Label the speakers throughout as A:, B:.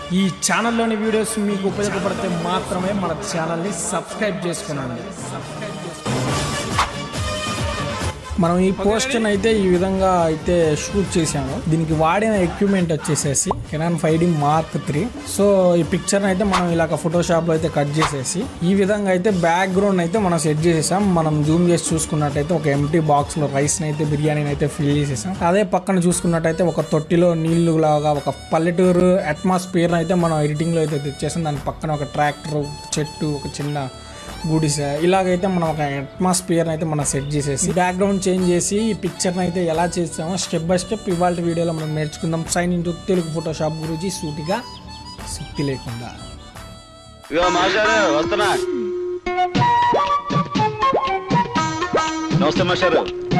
A: ఈ ఛానల్లోని వీడియోస్ మీకు ఉపయోగపడితే మాత్రమే మన ఛానల్ని సబ్స్క్రైబ్ చేసుకునండి మనం ఈ పోస్టర్ అయితే ఈ విధంగా అయితే షూట్ చేసాము దీనికి వాడిన ఎక్విప్మెంట్ వచ్చేసేసి Canon five D mark three so ఈ పిక్చర్ అయితే మనం ఇలాగ ఫోటోషాప్ లో అయితే కట్ చేసేసి ఈ విధంగా అయితే బ్యాక్గ్రౌండ్ అయితే మనం సెట్ చేసేసాం మనం జూమ్ చేసి చూసుకున్నట్టయితే ఒక ఎంటీ బాక్స్ లో రైస్ అయితే బిర్యానీని అయితే ఫిల్ చేసేసాం అదే పక్కన చూసుకున్నట్టయితే ఒక తొట్టిలో నీళ్లు లాగా ఒక పల్లెటూరు అట్మాస్ఫియర్ అయితే మనం ఎడిటింగ్ లో అయితే తెచ్చేసాం దాని పక్కన ఒక ట్రాక్టర్ చెట్టు ఒక చిన్న గుడిసె ఇలాగైతే మనం ఒక అట్మాస్ఫియర్ అయితే మనం సెట్ చేసేసి బ్యాక్గ్రౌండ్ చేంజ్ చేసి ఈ పిక్చర్ని అయితే ఎలా చేసామో స్టెప్ బై స్టెప్ ఇవాళ వీడియోలో మనం నేర్చుకుందాం సైన్ ఇంటూ తెలుగు ఫోటోషాప్ గురించి సూటిగా సుత్తి లేకుండా
B: ఇగో మాస్టారు వస్తున్నా నమస్తే మాస్టారు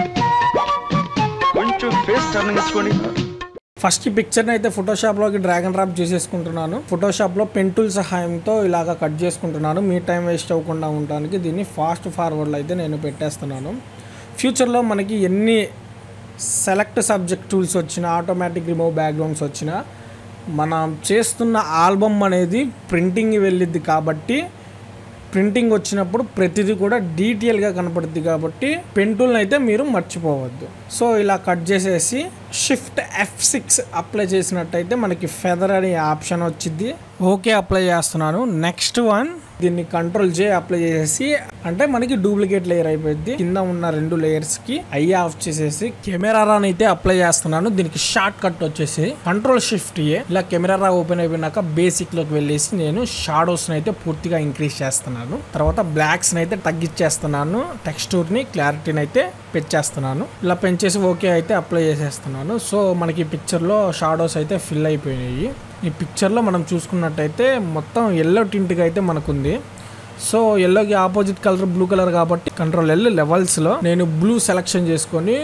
B: కొంచెం ఫేస్ టర్నింగ్ ఇచ్చుకోండి
A: ఫస్ట్ ఈ పిక్చర్ని అయితే ఫోటోషాప్లోకి డ్రాగన్ డ్రాప్ చేసేసుకుంటున్నాను ఫోటోషాప్లో పెన్ టూల్ సహాయంతో ఇలాగ కట్ చేసుకుంటున్నాను మీ టైం వేస్ట్ అవ్వకుండా ఉండడానికి దీన్ని ఫాస్ట్ ఫార్వర్డ్లో అయితే నేను పెట్టేస్తున్నాను ఫ్యూచర్లో మనకి ఎన్ని సెలెక్ట్ సబ్జెక్ట్ టూల్స్ వచ్చినా ఆటోమేటిక్ రిమూవ్ బ్యాక్గ్రౌండ్స్ వచ్చినా మనం చేస్తున్న ఆల్బమ్ అనేది ప్రింటింగ్ వెళ్ళిద్ది కాబట్టి ప్రింటింగ్ వచ్చినప్పుడు ప్రతిదీ కూడా డీటెయిల్గా కనపడుద్ది కాబట్టి పెన్ టూల్ని అయితే మీరు మర్చిపోవద్దు సో ఇలా కట్ చేసేసి షిఫ్ట్ ఎఫ్ సిక్స్ అప్లై చేసినట్టయితే మనకి ఫెదర్ అనే ఆప్షన్ వచ్చింది ఓకే అప్లై చేస్తున్నాను నెక్స్ట్ వన్ దీన్ని కంట్రోల్ జే అప్లై చేసేసి అంటే మనకి డూప్లికేట్ లేయర్ అయిపోయింది కింద ఉన్న రెండు లేయర్స్ కి ఐ ఆఫ్ చేసేసి కెమెరా రాన్ అయితే అప్లై చేస్తున్నాను దీనికి షార్ట్ కట్ వచ్చేసి కంట్రోల్ షిఫ్ట్ ఏ ఇలా కెమెరా రా ఓపెన్ అయిపోయినాక బేసిక్ లోకి వెళ్ళేసి నేను షాడోస్ అయితే పూర్తిగా ఇంక్రీజ్ చేస్తున్నాను తర్వాత బ్లాక్స్ అయితే తగ్గించేస్తున్నాను టెక్స్టూర్ ని క్లారిటీని అయితే పెంచేస్తున్నాను ఇలా పెంచేసి ఓకే అయితే అప్లై చేసేస్తున్నాను సో మనకి పిక్చర్లో షాడోస్ అయితే ఫిల్ అయిపోయినాయి ఈ పిక్చర్లో మనం చూసుకున్నట్టయితే మొత్తం ఎల్లో టింట్గా అయితే మనకుంది సో ఎల్లోకి ఆపోజిట్ కలర్ బ్లూ కలర్ కాబట్టి కంట్రోల్ ఎల్ లెవెల్స్లో నేను బ్లూ సెలెక్షన్ చేసుకొని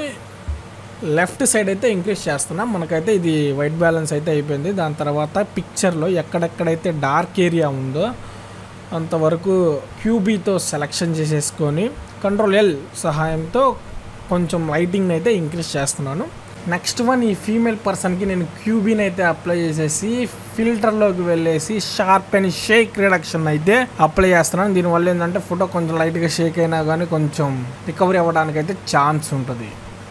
A: లెఫ్ట్ సైడ్ అయితే ఇంక్రీజ్ చేస్తున్నా మనకైతే ఇది వైట్ బ్యాలెన్స్ అయితే అయిపోయింది దాని తర్వాత పిక్చర్లో ఎక్కడెక్కడైతే డార్క్ ఏరియా ఉందో అంతవరకు క్యూబీతో సెలెక్షన్ చేసేసుకొని కంట్రోల్ ఎల్ సహాయంతో కొంచెం లైటింగ్ అయితే ఇంక్రీజ్ చేస్తున్నాను నెక్స్ట్ వన్ ఈ ఫీమేల్ పర్సన్కి నేను క్యూబీని అయితే అప్లై చేసేసి ఫిల్టర్లోకి వెళ్ళేసి షార్ప్ అండ్ షేక్ రిడక్షన్ అయితే అప్లై చేస్తున్నాను దీనివల్ల ఏంటంటే ఫోటో కొంచెం లైట్గా షేక్ అయినా కానీ కొంచెం రికవరీ అవ్వడానికి అయితే ఛాన్స్ ఉంటుంది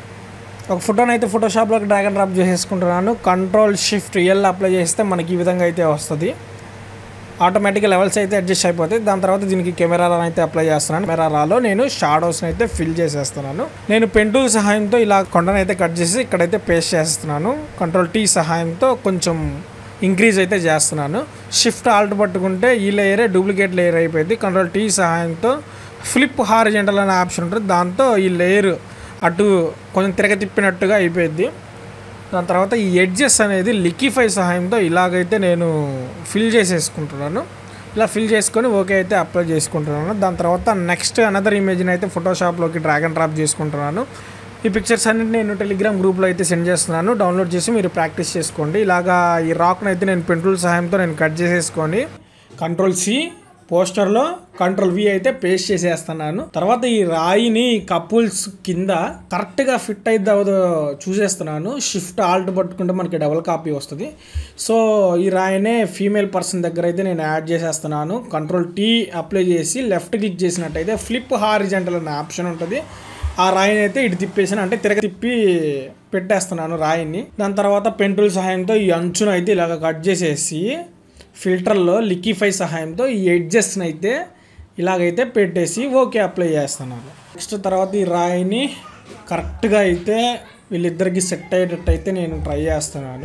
A: ఒక ఫోటోని అయితే ఫోటోషాప్లోకి డ్రాగ్ అండ్ డ్రాప్ చేసేసుకుంటున్నాను కంట్రోల్ షిఫ్ట్ ఎల్ అప్లై చేస్తే మనకి ఈ విధంగా అయితే వస్తుంది ఆటోమేటిక్గా లెవెల్స్ అయితే అడ్జస్ట్ అయిపోతాయి దాని తర్వాత దీనికి కెమెరా అయితే అప్లై చేస్తున్నాను కెమెరాలో నేను షాడోస్ని అయితే ఫిల్ చేసేస్తున్నాను నేను పెన్ టూల్ సహాయంతో ఇలా కొండను అయితే కట్ చేసి ఇక్కడైతే పేస్ట్ చేస్తున్నాను కంట్రోల్ టీ సహాయంతో కొంచెం ఇంక్రీజ్ అయితే చేస్తున్నాను షిఫ్ట్ ఆల్ట్ పట్టుకుంటే ఈ లేయరే డూప్లికేట్ లేయర్ అయిపోయింది కంట్రోల్ టీ సహాయంతో ఫ్లిప్ హారిజెంటల్ అనే ఆప్షన్ ఉంటుంది దాంతో ఈ లేయర్ అటు కొంచెం తిరగ తిప్పినట్టుగా అయిపోయింది దాని తర్వాత ఈ ఎడ్జెస్ అనేది లిక్విఫై సహాయంతో ఇలాగైతే నేను ఫిల్ చేసేసుకుంటున్నాను ఇలా ఫిల్ చేసుకొని ఓకే అయితే అప్లై చేసుకుంటున్నాను దాని తర్వాత నెక్స్ట్ అనదర్ ఇమేజ్ని అయితే ఫోటోషాప్లోకి డ్రాగ్ అండ్ డ్రాప్ చేసుకుంటున్నాను ఈ పిక్చర్స్ అన్నింటి నేను టెలిగ్రామ్ గ్రూప్లో అయితే సెండ్ చేస్తున్నాను డౌన్లోడ్ చేసి మీరు ప్రాక్టీస్ చేసుకోండి ఇలాగా ఈ రాక్ని అయితే నేను పెంటూల్ సహాయంతో నేను కట్ చేసేసుకొని కంట్రోల్ సి పోస్టర్లో కంట్రోల్ వి అయితే పేస్ట్ చేసేస్తున్నాను తర్వాత ఈ రాయిని కపుల్స్ కింద కరెక్ట్గా ఫిట్ అయితే అవ్వదో చూసేస్తున్నాను షిఫ్ట్ ఆల్ట్ పట్టుకుంటే మనకి డబుల్ కాపీ వస్తుంది సో ఈ రాయినే ఫీమేల్ పర్సన్ దగ్గర అయితే నేను యాడ్ చేసేస్తున్నాను కంట్రోల్ టీ అప్లై చేసి లెఫ్ట్ క్లిక్ చేసినట్టయితే ఫ్లిప్ హారిజెంటల్ అనే ఆప్షన్ ఉంటుంది ఆ రాయిని అయితే ఇటు తిప్పేసాను అంటే తిరగ తిప్పి పెట్టేస్తున్నాను రాయిని దాని తర్వాత పెంటూల్ సహాయంతో ఈ అంచును అయితే ఇలాగ కట్ చేసేసి ఫిల్టర్లో లిక్విఫై సహాయంతో ఈ ఎడ్జెస్ని అయితే ఇలాగైతే పెట్టేసి ఓకే అప్లై చేస్తున్నాను నెక్స్ట్ తర్వాత ఈ రాయిని కరెక్ట్గా అయితే వీళ్ళిద్దరికి సెట్ అయ్యేటట్టు అయితే నేను ట్రై చేస్తున్నాను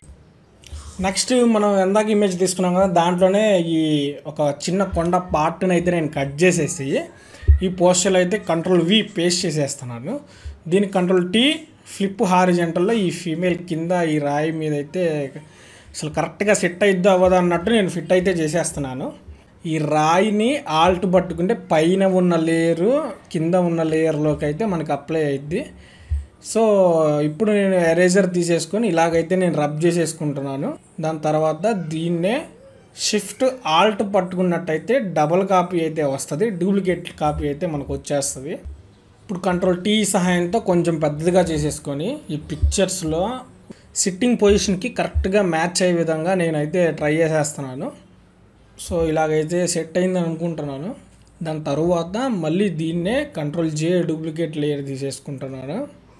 A: నెక్స్ట్ మనం ఎందాక ఇమేజ్ తీసుకున్నాం కదా దాంట్లోనే ఈ ఒక చిన్న కొండ పార్ట్ని అయితే నేను కట్ చేసేసి ఈ పోస్టర్లో అయితే కంట్రోల్ వి పేస్ట్ చేసేస్తున్నాను దీనికి కంట్రోల్ టీ ఫ్లిప్ హారిజెంటల్లో ఈ ఫీమేల్ కింద ఈ రాయి మీద అయితే అసలు కరెక్ట్గా సెట్ అయిద్దో అవ్వదు అన్నట్టు నేను ఫిట్ అయితే చేసేస్తున్నాను ఈ రాయిని ఆల్ట్ పట్టుకుంటే పైన ఉన్న లేయరు కింద ఉన్న లేయర్లోకి అయితే మనకి అప్లై అయింది సో ఇప్పుడు నేను ఎరేజర్ తీసేసుకొని ఇలాగైతే నేను రబ్ చేసేసుకుంటున్నాను దాని తర్వాత దీన్నే షిఫ్ట్ ఆల్ట్ పట్టుకున్నట్టయితే డబల్ కాపీ అయితే వస్తుంది డూప్లికేట్ కాపీ అయితే మనకు వచ్చేస్తుంది ఇప్పుడు కంట్రోల్ టీ సహాయంతో కొంచెం పెద్దదిగా చేసేసుకొని ఈ పిక్చర్స్లో సిట్టింగ్ పొజిషన్కి కరెక్ట్గా మ్యాచ్ అయ్యే విధంగా నేనైతే ట్రై చేసేస్తున్నాను సో ఇలాగైతే సెట్ అయిందని అనుకుంటున్నాను దాని తరువాత మళ్ళీ దీన్నే కంట్రోల్ జే డూప్లికేట్ లేయర్ తీసేసుకుంటున్నాను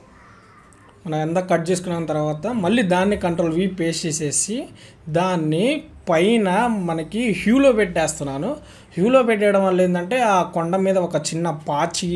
A: మనం ఎంత కట్ చేసుకున్న తర్వాత మళ్ళీ దాన్ని కంట్రోల్ వి పేస్ట్ చేసేసి దాన్ని పైన మనకి హ్యూలో పెట్టేస్తున్నాను హ్యూలో పెట్టేయడం వల్ల ఏంటంటే ఆ కొండ మీద ఒక చిన్న పాచి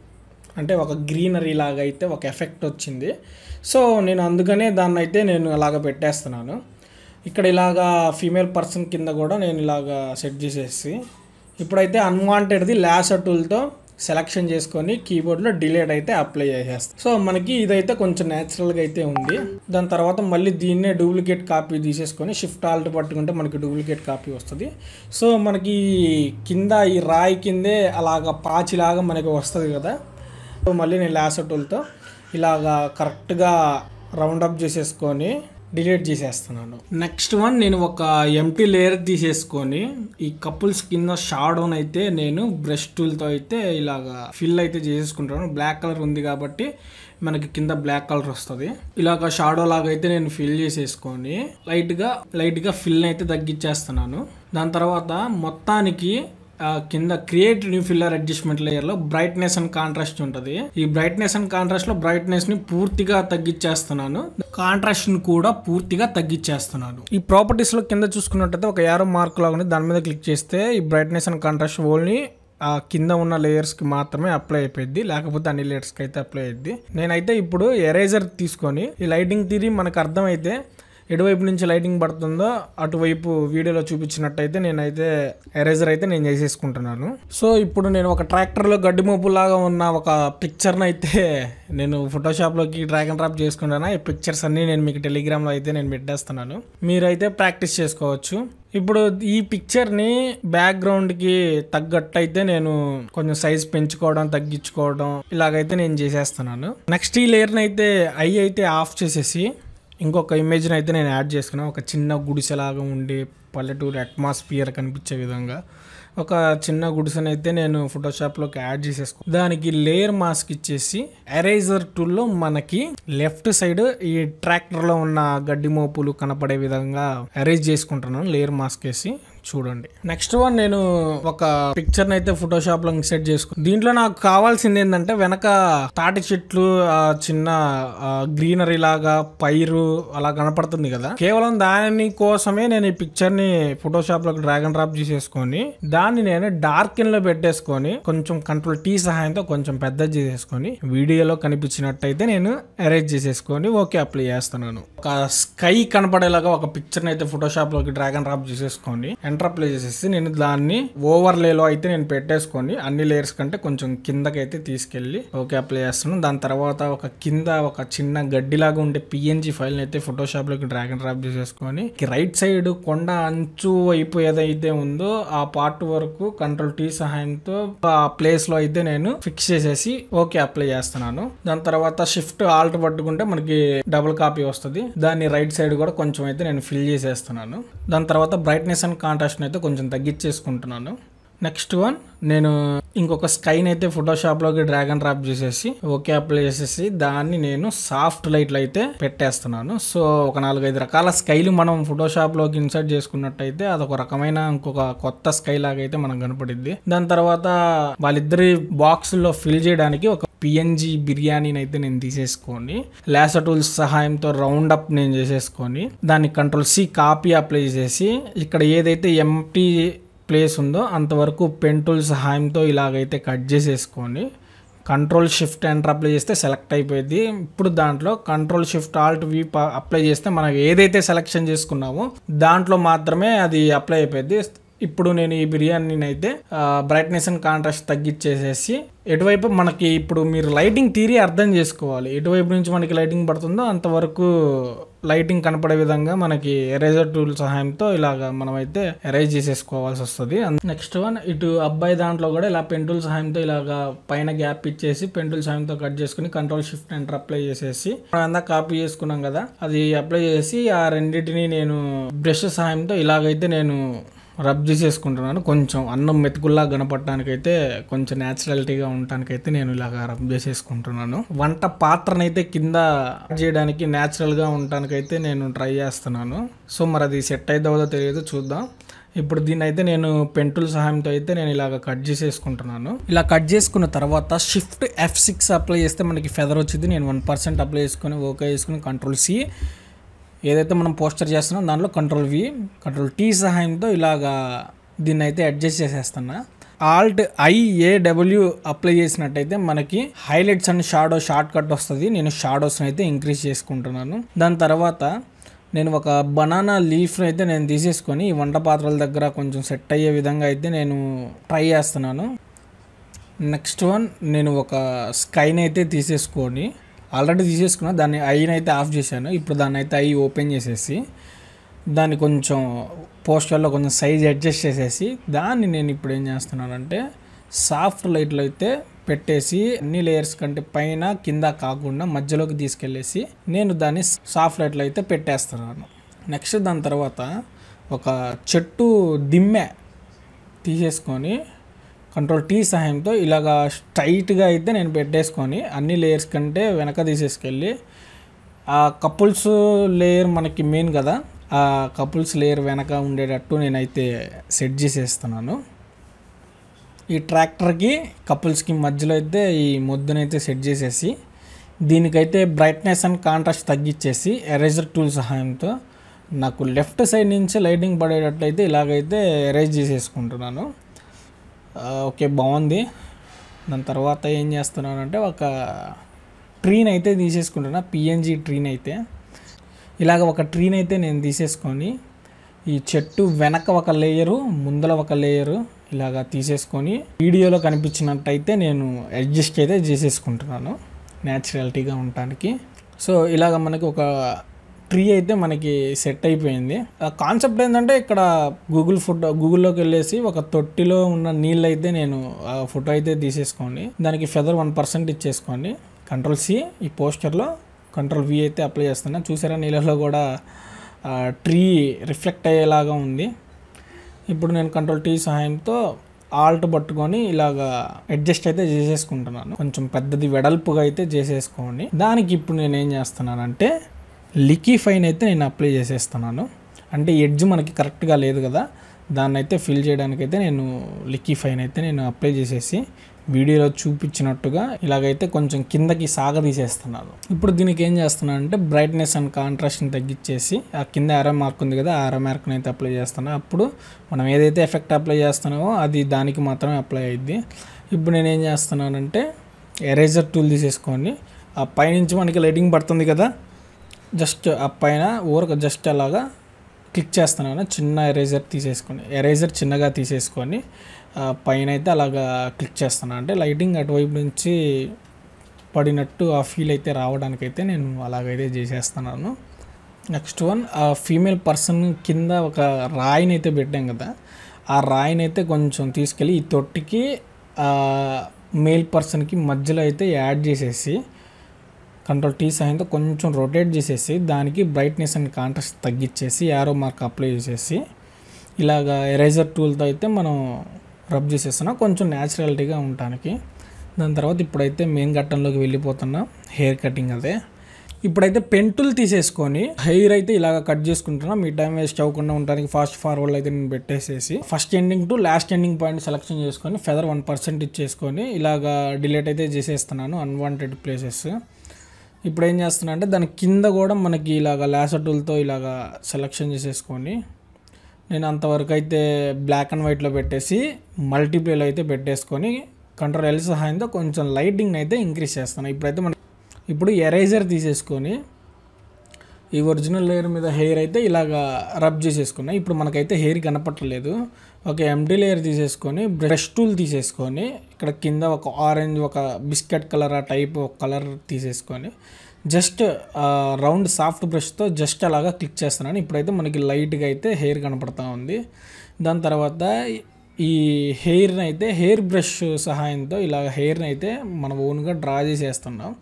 A: అంటే ఒక గ్రీనరీ లాగా అయితే ఒక ఎఫెక్ట్ వచ్చింది సో నేను అందుకనే దాన్ని అయితే నేను అలాగ పెట్టేస్తున్నాను ఇక్కడ ఇలాగా ఫీమేల్ పర్సన్ కింద కూడా నేను ఇలాగా సెట్ చేసేసి ఇప్పుడైతే అన్వాంటెడ్ది లాసర్ టూల్తో సెలెక్షన్ చేసుకొని కీబోర్డ్లో డిలేట్ అయితే అప్లై చేసేస్తాం సో మనకి ఇదైతే కొంచెం న్యాచురల్గా అయితే ఉంది దాని తర్వాత మళ్ళీ దీన్నే డూప్లికేట్ కాపీ తీసేసుకొని షిఫ్ట్ ఆల్ట్ పట్టుకుంటే మనకి డూప్లికేట్ కాపీ వస్తుంది సో మనకి కింద ఈ రాయి కిందే అలాగ పాచిలాగా మనకి వస్తుంది కదా సో మళ్ళీ నేను లాసర్ టూల్తో ఇలాగా కరెక్ట్గా రౌండ్ అప్ చేసేసుకొని డిలీట్ చేసేస్తున్నాను నెక్స్ట్ వన్ నేను ఒక ఎంటీ లేయర్ తీసేసుకొని ఈ కపుల్స్ కింద షాడోన్ అయితే నేను బ్రష్ టూల్తో అయితే ఇలాగా ఫిల్ అయితే చేసేసుకుంటాను బ్లాక్ కలర్ ఉంది కాబట్టి మనకి కింద బ్లాక్ కలర్ వస్తుంది ఇలాగ షాడో లాగా అయితే నేను ఫిల్ చేసేసుకొని లైట్గా లైట్గా ఫిల్ అయితే తగ్గించేస్తున్నాను దాని తర్వాత మొత్తానికి ఆ, కింద create new fill or adjustment layer లో బ్రైట్నెస్ అండ్ కాంట్రాస్ట్ ఉంటుంది ఈ బ్రైట్నెస్ అండ్ కాంట్రాస్ట్ లో బ్రైట్నెస్ ని పూర్తిగా తగ్గించేస్తున్నాను కాంట్రాస్ట్ ని కూడా పూర్తిగా తగ్గించేస్తున్నాను ఈ ప్రాపర్టీస్ లో కింద చూసుకున్నట్టయితే ఒక యారో మార్క్ లాగా ఉంది దాని మీద క్లిక్ చేస్తే ఈ బ్రైట్నెస్ అండ్ కాంట్రాస్ట్ ఓన్లీ ఆ కింద ఉన్న లేయర్స్ కి మాత్రమే అప్లై అయిపోయింది లేకపోతే అన్ని లేయర్స్ కి అయితే అప్లై అయ్యింది నేనైతే ఇప్పుడు ఎరేజర్ తీసుకొని ఈ లైటింగ్ థిరీ మనకు అర్థమైతే ఎటువైపు నుంచి లైటింగ్ పడుతుందో అటువైపు వీడియోలో చూపించినట్టయితే నేనైతే ఎరేజర్ అయితే నేను చేసేసుకుంటున్నాను సో ఇప్పుడు నేను ఒక ట్రాక్టర్లో గడ్డి మోపు లాగా ఉన్న ఒక పిక్చర్ని అయితే నేను ఫోటోషాప్లోకి డ్రాగ్ అండ్ డ్రాప్ చేసుకున్నాను ఈ పిక్చర్స్ అన్నీ నేను మీకు టెలిగ్రామ్లో అయితే నేను పెట్టేస్తున్నాను మీరైతే ప్రాక్టీస్ చేసుకోవచ్చు ఇప్పుడు ఈ పిక్చర్ని బ్యాక్గ్రౌండ్కి తగ్గట్టు అయితే నేను కొంచెం సైజ్ పెంచుకోవడం తగ్గించుకోవడం ఇలాగైతే నేను చేసేస్తున్నాను నెక్స్ట్ ఈ లేయర్ని అయితే ఐ అయితే ఆఫ్ చేసేసి ఇంకొక ఇమేజ్ని అయితే నేను యాడ్ చేసుకున్నాను ఒక చిన్న గుడిసెలాగా ఉండి పల్లెటూరు అట్మాస్ఫియర్ కనిపించే విధంగా ఒక చిన్న గుడిసెని అయితే నేను ఫోటోషాప్లోకి యాడ్ చేసేసుకు దానికి లేయర్ మాస్క్ ఇచ్చేసి ఎరేజర్ టూల్లో మనకి లెఫ్ట్ సైడ్ ఈ ట్రాక్టర్లో ఉన్న గడ్డి మోపులు కనపడే విధంగా అరేంజ్ చేసుకుంటున్నాను లేయర్ మాస్క్ వేసి చూడండి నెక్స్ట్ వన్ నేను ఒక పిక్చర్ అయితే ఫోటోషాప్ లో సెట్ చేసుకున్నాను దీంట్లో నాకు కావాల్సింది ఏంటంటే వెనక తాటి చెట్లు ఆ చిన్న గ్రీనరీ లాగా పైరు అలా కనపడుతుంది కదా కేవలం దాని కోసమే నేను ఈ పిక్చర్ ని ఫోటోషాప్ లో డ్రాగ్ అండ్ డ్రాప్ చేసేసుకొని దాన్ని నేను డార్క్ లో పెట్టేసుకొని కొంచెం కంట్రోల్ టీ సహాయంతో కొంచెం పెద్దది చేసేసుకొని వీడియోలో కనిపించినట్టయితే నేను అరేంజ్ చేసేసుకొని ఓకే అప్లై చేస్తున్నాను ఒక స్కై కనపడేలాగా ఒక పిక్చర్ అయితే ఫోటోషాప్ లోకి డ్రాగ్ అండ్ డ్రాప్ చేసేసుకొని ఎంటర్ అప్లై చేసేసి నేను దాన్ని ఓవర్లేలో అయితే నేను పెట్టేసుకొని అన్ని లేయర్స్ కంటే కొంచెం కిందకైతే తీసుకెళ్ళి ఓకే అప్లై చేస్తున్నాను దాని తర్వాత ఒక కింద ఒక చిన్న గడ్డిలాగా ఉండే పిఎన్జి ఫైల్ అయితే ఫోటోషాప్ లోకి డ్రాగ్ అండ్ డ్రాప్ చేసేసుకొని రైట్ సైడ్ కొండ అంచు వైపు ఏదైతే ఉందో ఆ పార్ట్ వరకు కంట్రోల్ టీ సహాయంతో ఆ ప్లేస్ లో అయితే నేను ఫిక్స్ చేసేసి ఓకే అప్లై చేస్తున్నాను దాని తర్వాత షిఫ్ట్ ఆల్ట్ పట్టుకుంటే మనకి డబుల్ కాపీ వస్తుంది దాన్ని రైట్ సైడ్ కూడా కొంచెం అయితే నేను ఫిల్ చేసేస్తున్నాను దాని తర్వాత బ్రైట్నెస్ అండ్ కాంట్రాస్ట్ అయితే కొంచెం తగ్గించేసుకుంటున్నాను నెక్స్ట్ వన్ నేను ఇంకొక స్కైని అయితే ఫోటోషాప్లోకి డ్రాగ్ అండ్ డ్రాప్ చేసేసి ఓకే అప్లై చేసేసి దాన్ని నేను సాఫ్ట్ లైట్లు అయితే పెట్టేస్తున్నాను సో ఒక నాలుగైదు రకాల స్కైలు మనం ఫోటోషాప్లోకి ఇన్సర్ట్ చేసుకున్నట్టయితే అదొక రకమైన ఇంకొక కొత్త స్కై లాగా అయితే మనకు కనపడిద్ది దాని తర్వాత వాళ్ళిద్దరి బాక్సుల్లో ఫిల్ చేయడానికి ఒక పిఎన్జి బిర్యానీని అయితే నేను తీసేసుకొని లాసర్ టూల్స్ సహాయంతో రౌండ్ అప్ నేను చేసేసుకొని దాన్ని కంట్రోల్ సి కాపీ అప్లై చేసేసి ఇక్కడ ఏదైతే ఎంటీ ప్లేస్ ఉందో అంతవరకు పెన్ టూల్ సహాయంతో ఇలాగైతే కట్ చేసేసుకొని కంట్రోల్ షిఫ్ట్ ఎంటర్ అప్లై చేస్తే సెలెక్ట్ అయిపోయింది ఇప్పుడు దాంట్లో control shift alt V apply చేస్తే మనం ఏదైతే సెలెక్షన్ చేసుకున్నామో దాంట్లో మాత్రమే అది అప్లై అయిపోయింది ఇప్పుడు నేను ఈ బిర్యానీని అయితే బ్రైట్నెస్ అండ్ కాంట్రాస్ట్ తగ్గించేసేసి ఎటువైపు మనకి ఇప్పుడు మీరు లైటింగ్ తీరి అర్థం చేసుకోవాలి ఎటువైపు నుంచి మనకి లైటింగ్ పడుతుందో అంతవరకు లైటింగ్ కనపడే విధంగా మనకి ఎరేజర్ టూల్ సహాయంతో ఇలాగా మనమైతే ఎరేజ్ చేసేసుకోవాల్సి వస్తుంది నెక్స్ట్ వన్ ఇటు అబ్బాయి దాంట్లో కూడా ఇలా పెన్ టూల్ సహాయంతో ఇలాగా పైన గ్యాప్ ఇచ్చేసి పెన్ టూల్ సహాయంతో కట్ చేసుకుని కంట్రోల్ షిఫ్ట్ ఎంటర్ అప్లై చేసేసి మనం అంతా కాపీ చేసుకున్నాం కదా అది అప్లై చేసి ఆ రెండింటిని నేను బ్రష్ సహాయంతో ఇలాగైతే నేను రబ్ చేసేసుకుంటున్నాను కొంచెం అన్నం మెతుకుల్లా కనపడటానికైతే కొంచెం న్యాచురాలిటీగా ఉండటానికైతే నేను ఇలాగ రబ్ చేసేసుకుంటున్నాను వంట పాత్రనైతే కింద చేయడానికి న్యాచురల్గా ఉండటానికైతే నేను ట్రై చేస్తున్నాను సో మరి అది సెట్ అవుతుందో తెలియదు చూద్దాం ఇప్పుడు దీన్ని అయితే నేను పెంటుల సహాయంతో అయితే నేను ఇలాగ కట్ చేసేసుకుంటున్నాను ఇలా కట్ చేసుకున్న తర్వాత షిఫ్ట్ ఎఫ్ సిక్స్ అప్లై చేస్తే మనకి ఫెదర్ వచ్చింది నేను వన్ పర్సెంట్ అప్లై చేసుకొని ఓకే చేసుకుని కంట్రోల్ సి ఏదైతే మనం పోస్టర్ చేస్తున్నాం దాంట్లో కంట్రోల్ వి కంట్రోల్ టీ సహాయంతో ఇలాగా దీన్ని అయితే అడ్జస్ట్ చేసేస్తున్నా ఆల్ట్ ఐఏడబ్ల్యూ అప్లై చేసినట్టయితే మనకి highlights and shadow shortcut వస్తుంది నేను షాడోస్ని అయితే ఇంక్రీజ్ చేసుకుంటున్నాను దాని తర్వాత నేను ఒక బనానా లీఫ్ని అయితే నేను తీసేసుకొని ఈ వంట పాత్రల దగ్గర కొంచెం సెట్ అయ్యే విధంగా అయితే నేను ట్రై చేస్తున్నాను నెక్స్ట్ వన్ నేను ఒక స్కైని అయితే తీసేసుకొని ఆల్రెడీ తీసేసుకున్నా దాన్ని ఐని అయితే ఆఫ్ చేశాను ఇప్పుడు దాన్ని అయితే ఐ ఓపెన్ చేసేసి దాన్ని కొంచెం పోస్టర్లో కొంచెం సైజ్ అడ్జస్ట్ చేసేసి దాన్ని నేను ఇప్పుడు ఏం చేస్తున్నానంటే సాఫ్ట్ లైట్లో అయితే పెట్టేసి అన్ని లేయర్స్ కంటే పైన కింద కాకుండా మధ్యలోకి తీసుకెళ్ళేసి నేను దాన్ని సాఫ్ట్ లైట్లో అయితే పెట్టేస్తున్నాను నెక్స్ట్ దాని తర్వాత ఒక చెట్టు దిమ్మె తీసేసుకొని కంట్రోల్ టీ సహాయంతో ఇలాగా స్ట్రైట్గా అయితే నేను పెట్టేసుకొని అన్ని లేయర్స్ కంటే వెనక తీసేసుకెళ్ళి ఆ కపుల్స్ లేయర్ మనకి మెయిన్ కదా ఆ కపుల్స్ లేయర్ వెనక ఉండేటట్టు నేనైతే సెట్ చేసేస్తున్నాను ఈ ట్రాక్టర్కి కపుల్స్కి మధ్యలో అయితే ఈ మొద్దునైతే సెట్ చేసేసి దీనికైతే బ్రైట్నెస్ అండ్ కాంట్రాస్ట్ తగ్గించేసి ఎరేజర్ టూల్ సహాయంతో నాకు లెఫ్ట్ సైడ్ నుంచి లైటింగ్ పడేటట్లయితే ఇలాగైతే ఎరేజ్ చేసేసుకుంటున్నాను ఆ, ఓకే బాగుంది దాని తర్వాత ఏం చేస్తున్నానంటే ఒక ట్రీని అయితే తీసేసుకుంటున్నా పిఎన్జి ట్రీని అయితే ఇలాగ ఒక ట్రీని అయితే నేను తీసేసుకొని ఈ చెట్టు వెనక ఒక లేయరు ముందల ఒక లేయరు ఇలాగా తీసేసుకొని వీడియోలో కనిపించినట్టయితే నేను అడ్జస్ట్ అయితే చేసేసుకుంటున్నాను న్యాచురాలిటీగా ఉండటానికి సో ఇలాగ మనకి ఒక ట్రీ అయితే మనకి సెట్ అయిపోయింది ఆ కాన్సెప్ట్ ఏంటంటే ఇక్కడ గూగుల్ ఫోటో గూగుల్లోకి వెళ్ళేసి ఒక తొట్టిలో ఉన్న నీళ్ళు అయితే నేను ఆ ఫోటో అయితే తీసేసుకోండి దానికి ఫెదర్ వన్ పర్సెంట్ ఇచ్చేసుకోండి కంట్రోల్ సి ఈ పోస్టర్లో కంట్రోల్ వి అయితే అప్లై చేస్తున్నా చూసారా నీళ్ళలో కూడా ట్రీ రిఫ్లెక్ట్ అయ్యేలాగా ఉంది ఇప్పుడు నేను కంట్రోల్ టీ సహాయంతో ఆల్ట్ పట్టుకొని ఇలాగా అడ్జస్ట్ అయితే చేసేసుకుంటున్నాను కొంచెం పెద్దది వెడల్పుగా అయితే చేసేసుకోండి దానికి ఇప్పుడు నేను ఏం చేస్తున్నానంటే లికీ ఫైన్ అయితే నేను అప్లై చేసేస్తున్నాను అంటే ఎడ్జ్ మనకి కరెక్ట్గా లేదు కదా దాన్ని అయితే ఫిల్ చేయడానికి అయితే నేను లిక్కీ ఫైన్ అయితే నేను అప్లై చేసేసి వీడియోలో చూపించినట్టుగా ఇలాగైతే కొంచెం కిందకి సాగ తీసేస్తున్నాను ఇప్పుడు దీనికి ఏం చేస్తున్నాను అంటే బ్రైట్నెస్ అండ్ కాంట్రాస్ట్ని తగ్గించేసి ఆ కింద ఆరో మార్క్ ఉంది కదా ఆ ఆరో మార్క్ని అయితే అప్లై చేస్తాను అప్పుడు మనం ఏదైతే ఎఫెక్ట్ అప్లై చేస్తున్నామో అది దానికి మాత్రమే అప్లై అయ్యిద్ది ఇప్పుడు నేను ఏం చేస్తున్నానంటే ఎరేజర్ టూల్ తీసేసుకొని ఆ పైనుంచి మనకి లైటింగ్ పడుతుంది కదా జస్ట్ ఆ పైన ఊరక జస్ట్ అలాగా క్లిక్ చేస్తున్నాను చిన్న ఎరేజర్ తీసేసుకొని ఎరేజర్ చిన్నగా తీసేసుకొని ఆ పైన అయితే అలాగా క్లిక్ చేస్తున్నాను అంటే లైటింగ్ అటువైపు నుంచి పడినట్టు ఆ ఫీల్ అయితే రావడానికైతే నేను అలాగైతే చేసేస్తున్నాను నెక్స్ట్ వన్ ఆ ఫీమేల్ పర్సన్ కింద ఒక రాయిని అయితే పెట్టాం కదా ఆ రాయిని అయితే కొంచెం తీసుకెళ్ళి ఈ తొట్టికి మేల్ పర్సన్కి మధ్యలో అయితే యాడ్ చేసేసి కంట్రోల్ టీ సహాయంతో కొంచెం రొటేట్ చేసేసి దానికి బ్రైట్నెస్ అండ్ కాంట్రాస్ట్ తగ్గించేసి యారో మార్క్ అప్లై చేసేసి ఇలాగ ఎరేజర్ టూల్తో అయితే మనం రబ్ చేసేస్తున్నాం కొంచెం న్యాచురాలిటీగా ఉండటానికి దాని తర్వాత ఇప్పుడైతే మెయిన్ ఘట్టంలోకి వెళ్ళిపోతున్నాం హెయిర్ కటింగ్ అదే ఇప్పుడైతే పెంటులు తీసేసుకొని హెయిర్ అయితే ఇలాగ కట్ చేసుకుంటున్నా మీ టైం వేస్ట్ అవ్వకుండా ఉండడానికి ఫాస్ట్ ఫార్వర్డ్ అయితే నేను పెట్టేసేసి first ending to last ending point selection చేసుకొని ఫెదర్ వన్ పర్సెంట్ ఇచ్చేసుకొని ఇలాగ డిలీట్ అయితే చేసేస్తున్నాను అన్వాంటెడ్ ప్లేసెస్ ఇప్పుడు ఏం చేస్తున్నా అంటే దాని కింద కూడా మనకి ఇలాగ లాసర్ టూల్తో ఇలాగ సెలెక్షన్ చేసేసుకొని నేను అంతవరకు అయితే బ్లాక్ అండ్ వైట్లో పెట్టేసి మల్టీప్లేలో అయితే పెట్టేసుకొని కంట్రోల్ ఎల్ సహాయంతో కొంచెం లైటింగ్ అయితే ఇంక్రీజ్ చేస్తాను ఇప్పుడైతే మన ఇప్పుడు ఎరేజర్ తీసేసుకొని ఈ ఒరిజినల్ లేయర్ మీద హెయిర్ అయితే ఇలాగా రబ్ చేసేసుకున్నా ఇప్పుడు మనకైతే హెయిర్ కనపట్టలేదు ఒక ఎంటీ లేయర్ తీసేసుకొని బ్రష్ టూల్ తీసేసుకొని ఇక్కడ కింద ఒక ఆరెంజ్ ఒక బిస్కెట్ కలర్ ఆ టైప్ ఒక కలర్ తీసేసుకొని జస్ట్ రౌండ్ సాఫ్ట్ బ్రష్తో జస్ట్ అలాగా క్లిక్ చేస్తున్నాను ఇప్పుడైతే మనకి లైట్గా అయితే హెయిర్ కనపడతా ఉంది దాని తర్వాత ఈ హెయిర్ని అయితే హెయిర్ బ్రష్ సహాయంతో ఇలా హెయిర్ని అయితే మన ఓన్గా డ్రా చేసేస్తున్నాం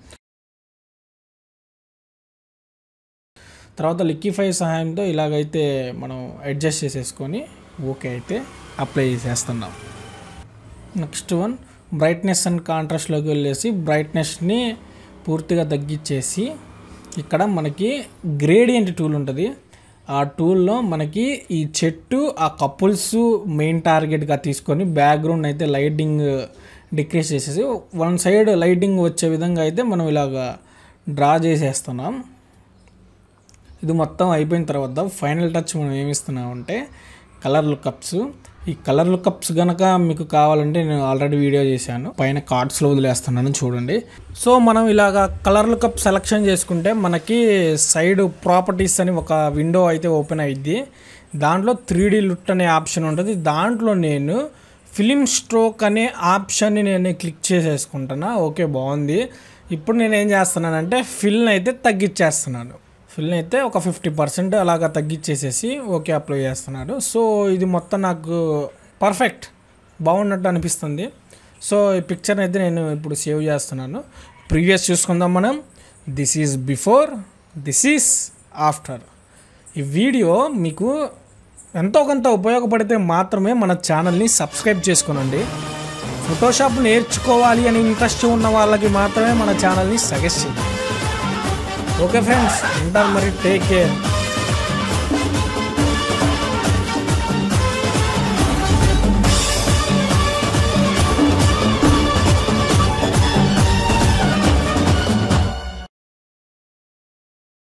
A: తర్వాత లిక్విఫై సహాయంతో ఇలాగైతే మనం అడ్జస్ట్ చేసేసుకొని ఓకే అయితే అప్లై చేసేస్తున్నాం నెక్స్ట్ వన్ బ్రైట్నెస్ అండ్ కాంట్రాస్ట్లోకి వెళ్ళేసి బ్రైట్నెస్ని పూర్తిగా తగ్గించేసి ఇక్కడ మనకి గ్రేడియంట్ టూల్ ఉంటుంది ఆ టూల్లో మనకి ఈ చెట్టు ఆ కపుల్స్ మెయిన్ టార్గెట్గా తీసుకొని బ్యాక్గ్రౌండ్ అయితే లైటింగ్ డిక్రీస్ చేసేసి వన్ సైడ్ లైటింగ్ వచ్చే విధంగా అయితే మనం ఇలాగా డ్రా చేసేస్తున్నాం ఇది మొత్తం అయిపోయిన తర్వాత ఫైనల్ టచ్ మనం ఏమి ఇస్తున్నామంటే కలర్ లుకప్స్ ఈ కలర్ లుకప్స్ గనక మీకు కావాలంటే నేను ఆల్రెడీ వీడియో చేశాను పైన కార్డ్స్లో వదిలేస్తున్నాను చూడండి సో మనం ఇలాగా కలర్ లుకప్ సెలెక్షన్ చేసుకుంటే మనకి సైడ్ ప్రాపర్టీస్ అని ఒక విండో అయితే ఓపెన్ అయ్యిద్ది దాంట్లో త్రీ డీ లుట్ అనే ఆప్షన్ ఉంటుంది దాంట్లో నేను ఫిలిం స్ట్రోక్ అనే ఆప్షన్ని నేను క్లిక్ చేసేసుకుంటున్నా ఓకే బాగుంది ఇప్పుడు నేను ఏం చేస్తున్నానంటే ఫిల్ని అయితే తగ్గించేస్తున్నాను ఫిల్ని అయితే ఒక ఫిఫ్టీ పర్సెంట్ అలాగా తగ్గించేసేసి ఓకే అప్లై చేస్తున్నాడు సో ఇది మొత్తం నాకు పర్ఫెక్ట్ బాగున్నట్టు అనిపిస్తుంది సో ఈ పిక్చర్ని అయితే నేను ఇప్పుడు సేవ్ చేస్తున్నాను ప్రీవియస్ చూసుకుందాం మనం this is before this is after ఈ వీడియో మీకు ఎంతో కొంత ఉపయోగపడితే మాత్రమే మన ఛానల్ని సబ్స్క్రైబ్ చేసుకోనండి ఫోటోషాప్ నేర్చుకోవాలి అని ఇంట్రెస్ట్ ఉన్న వాళ్ళకి మాత్రమే మన ఛానల్ని సజెస్ట్ చేయండి ఓకే ఫ్రెండ్స్ ఉంటారు మరి టేక్ కేర్